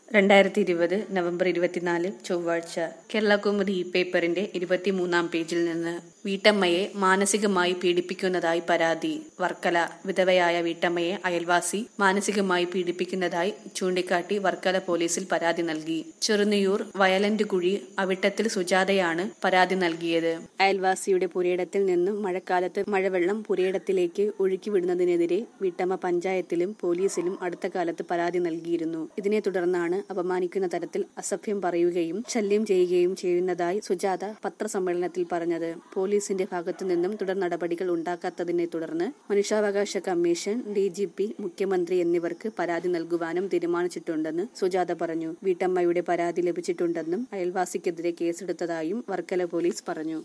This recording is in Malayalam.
രണ്ടായിരത്തി ഇരുപത് നവംബർ ഇരുപത്തിനാല് ചൊവ്വാഴ്ച കേരളകൗമുദി ഇ പേപ്പറിന്റെ ഇരുപത്തിമൂന്നാം പേജിൽ നിന്ന് വീട്ടമ്മയെ മാനസികമായി പീഡിപ്പിക്കുന്നതായി പരാതി വർക്കല വിധവയായ വീട്ടമ്മയെ അയൽവാസി മാനസികമായി പീഡിപ്പിക്കുന്നതായി ചൂണ്ടിക്കാട്ടി വർക്കല പോലീസിൽ പരാതി നൽകി ചെറുനിയൂർ വയലന്റുകുഴി അവിട്ടത്തിൽ സുജാതയാണ് പരാതി നൽകിയത് അയൽവാസിയുടെ പുരയിടത്തിൽ നിന്നും മഴക്കാലത്ത് മഴവെള്ളം പുരയിടത്തിലേക്ക് ഒഴുക്കിവിടുന്നതിനെതിരെ വീട്ടമ്മ പഞ്ചായത്തിലും പോലീസിലും അടുത്ത കാലത്ത് പരാതി നൽകിയിരുന്നു ഇതിനെ തുടർന്നാണ് അപമാനിക്കുന്ന തരത്തിൽ അസഭ്യം പറയുകയും ശല്യം ചെയ്യുകയും ചെയ്യുന്നതായി സുജാത പത്രസമ്മേളനത്തിൽ പറഞ്ഞത് പോലീസിന്റെ ഭാഗത്തു നിന്നും തുടർ നടപടികൾ ഉണ്ടാക്കാത്തതിനെ തുടർന്ന് മനുഷ്യാവകാശ കമ്മീഷൻ ഡി ജി പി മുഖ്യമന്ത്രി എന്നിവർക്ക് പരാതി നൽകുവാനും തീരുമാനിച്ചിട്ടുണ്ടെന്ന് സുജാത പറഞ്ഞു വീട്ടമ്മയുടെ പരാതി ലഭിച്ചിട്ടുണ്ടെന്നും അയൽവാസിക്കെതിരെ കേസെടുത്തതായും വർക്കല പോലീസ് പറഞ്ഞു